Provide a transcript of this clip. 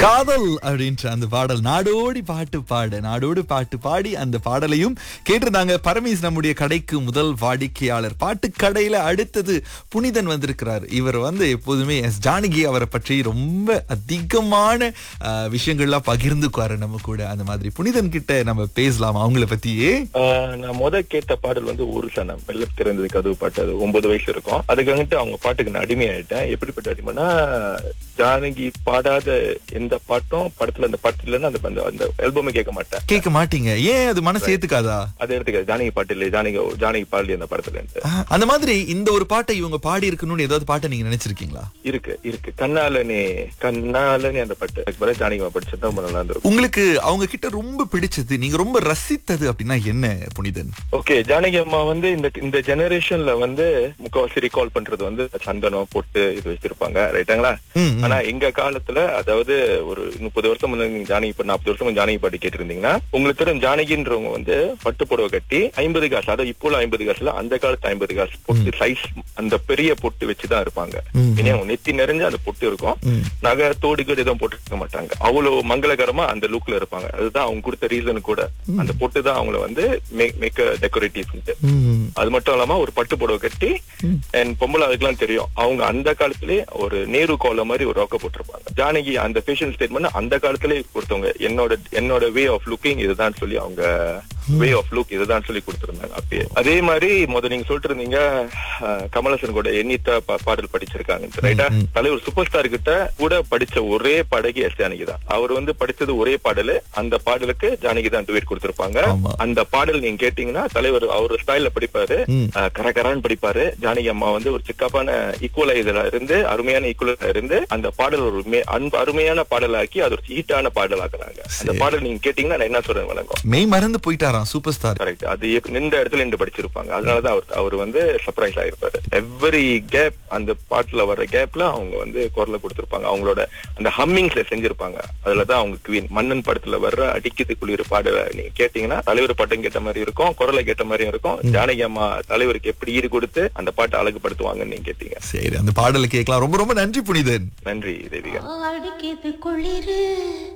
காதல் அப்படின்ற அந்த பாடல் நாடோடி பாட்டு பாடு நாடோடி பாட்டு பாடி அந்த பாடலையும் கேட்டிருந்தாங்க பரமேஸ் நம்முடைய கடைக்கு முதல் வாடிக்கையாளர் பாட்டு கடையில அடுத்தது புனிதன் வந்திருக்கிறார் இவர் வந்து எப்போதுமே எஸ் ஜானகி அவரை பற்றி ரொம்ப அதிகமான அஹ், விஷயங்கள்லாம் பகிர்ந்துக்குவாரு நம்ம கூட அந்த மாதிரி புனிதன் கிட்ட நம்ம பேசலாம் அவங்கள பத்தியே ஆஹ் நான் முத கேட்ட பாடல் வந்து ஒரு சனம் வெள்ள திறந்தது கதவு பாட்டு அது ஒன்பது வயசு இருக்கும் அதுக்காகட்டு அவங்க பாட்டுக்கு நான் அடிமையாயிட்டேன் எப்படிப்பட்ட அடிமைனா ஜானகி பாடாத எந்த பாட்டும் படத்துல அந்த பாட்டு இல்லைன்னா அந்த அந்த- அந்த ஆல்பமே கேட்க மாட்டேன் கேட்க மாட்டீங்க ஏன் அது மனசு ஏத்துக்காதா அதை எடுத்துக்க ஜானகி பாட்டு இல்லை ஜானகி ஜானகி பாடல அந்த படத்துல இருந்து. அஹ், அந்த மாதிரி இந்த ஒரு பாட்டை இவங்க பாடி இருக்கணும்னு ஏதாவது பாட்டை நீங்க நினைச்சிருக்கீங்களா இருக்கு இருக்கு கண்ணாலனே கண்ணாலனே அந்த பாட்டு அதுக்கு பிறகு ஜானகி படிச்சது ரொம்ப நல்லா இருந்திருக்கும் உங்களுக்கு அவங்க கிட்ட ரொம்ப பிடிச்சது நீங்க ரொம்ப ரசித்தது அப்படின்னா என்ன புனிதன் ஓகே ஜானகி அம்மா வந்து இந்த இந்த ஜெனரேஷன்ல வந்து முக்கவாசி ரீகால் பண்றது வந்து சந்தனம் பொட்டு இது வச்சிருப்பாங்க ரைட்டாங்களா ம், ம். ஆனா எங்க காலத்துல அதாவது ஒரு முப்பது வருஷம் முன்னாடி நீங்க ஜானகி இப்ப நாற்பது வருஷம் ஜானகி பாட்டு கேட்டிருந்தீங்கன்னா உங்களுக்கு தெரியும் ஜானகின்றவங்க வந்து பட்டு புடவை கட்டி ஐம்பது காசு அதாவது இப்போ ஐம்பது காசுல அந்த காலத்து ஐம்பது காசு பொட்டு சைஸ் அந்த பெரிய பொட்டு வச்சுதான் இருப்பாங்க ம். இனி அவங்க நெத்தி நிறைஞ்சு அந்த பொட்டு இருக்கும் ம். நகை தோடுகள் எதுவும் போட்டுருக்க மாட்டாங்க அவ்வளவு மங்களகரமா அந்த லுக்ல இருப்பாங்க அதுதான் அவங்க கொடுத்த ரீசன் கூட அந்த பொட்டு தான் அவங்கள வந்து மேக் டெக்கரேட்டிவ் ம். அது மட்டும் இல்லாம ஒரு பட்டு புடவை கட்டி அண்ட் பொம்பளை அதுக்கெல்லாம் தெரியும் அவங்க அந்த காலத்திலே ஒரு நேரு கோல மாதிரி ஒரு ரொக்க போட்டிருப்பாங்க ஜானகி அந்த ஃபேஷன் ஸ்டேட்மெண்ட் அந்த காலத்திலே கொடுத்தவங்க என்னோட என்னோட வே ஆஃப் லுக்கிங் இதுதான் சொல்லி அவங்க வே ஆஃப் லுக் இதுதான் சொல்லி கொடுத்திருந்தாங்க அப்பயே அதே மாதிரி முத நீங்க சொல்லிட்டு இருந்தீங்க அஹ், கமலஹாசன் கூட எண்ணித்த பா- பாடல் படிச்சிருக்காங்க ரைட்டா தலைவர் சூப்பர் ஸ்டார் கிட்ட கூட படிச்ச ஒரே பாடகி எஸ் ஜானகி தான் அவர் வந்து படிச்சது ஒரே பாடல் அந்த பாடலுக்கு ஜானகி தான் டுவேட் கொடுத்திருப்பாங்க ஆமா. அந்த பாடல் நீங்க கேட்டீங்கன்னா தலைவர் அவர் ஸ்டைல்ல படிப்பாரு ம். அஹ், கரகரான்னு படிப்பாரு ஜானகி அம்மா வந்து ஒரு சிக்காப்பான ஈக்குவலைசரா இருந்து அருமையான ஈக்குவலைசரா இருந்து அந்த பாடல் ஒரு மே- அன்பு அருமையான பாடலாக்கி அது ஒரு ஹீட்டான பாடல் ஆக்குறாங்க அந்த பாடல் நீங்க கேட்டீங்கன்னா நான் என்ன சொல்றேன் வணக்கம் மெய் மறந்து போயிட்டாராம் சூப்பர் ஸ்டார் கரெக்ட் அது எப்- நின்ற இடத்துல நின்று படிச்சிருப்பாங்க அதனாலதான் அவர் அவர் வந்து சர்ப்ரைஸ் ஆயிருப்பாரு எவ்ரி கேப் அந்த பாட்டுல வர்ற கேப்ல அவங்க வந்து குரலை கொடுத்திருப்பாங்க அவங்களோட அந்த ஹம்மிங்ஸ்ல செஞ்சிருப்பாங்க அதுலதான் அவங்க குவீன் மன்னன் படத்துல வர்ற அடிக்குது குளிர் பாடல நீங்க கேட்டீங்கன்னா தலைவர் பாட்டம் கேட்ட மாதிரி இருக்கும் குரலை கேட்ட மாதிரியும் இருக்கும் ஜானகி அம்மா தலைவருக்கு எப்படி ஈடு கொடுத்து அந்த பாட்டை அழகுபடுத்துவாங்கன்னு நீங்க கேட்டீங்க சரி அந்த பாடலை கேட்கலாம் ரொம்ப ரொம்ப நன்றி புனிதன் நன்றி தேவிகா அடிக்கிது குளிரு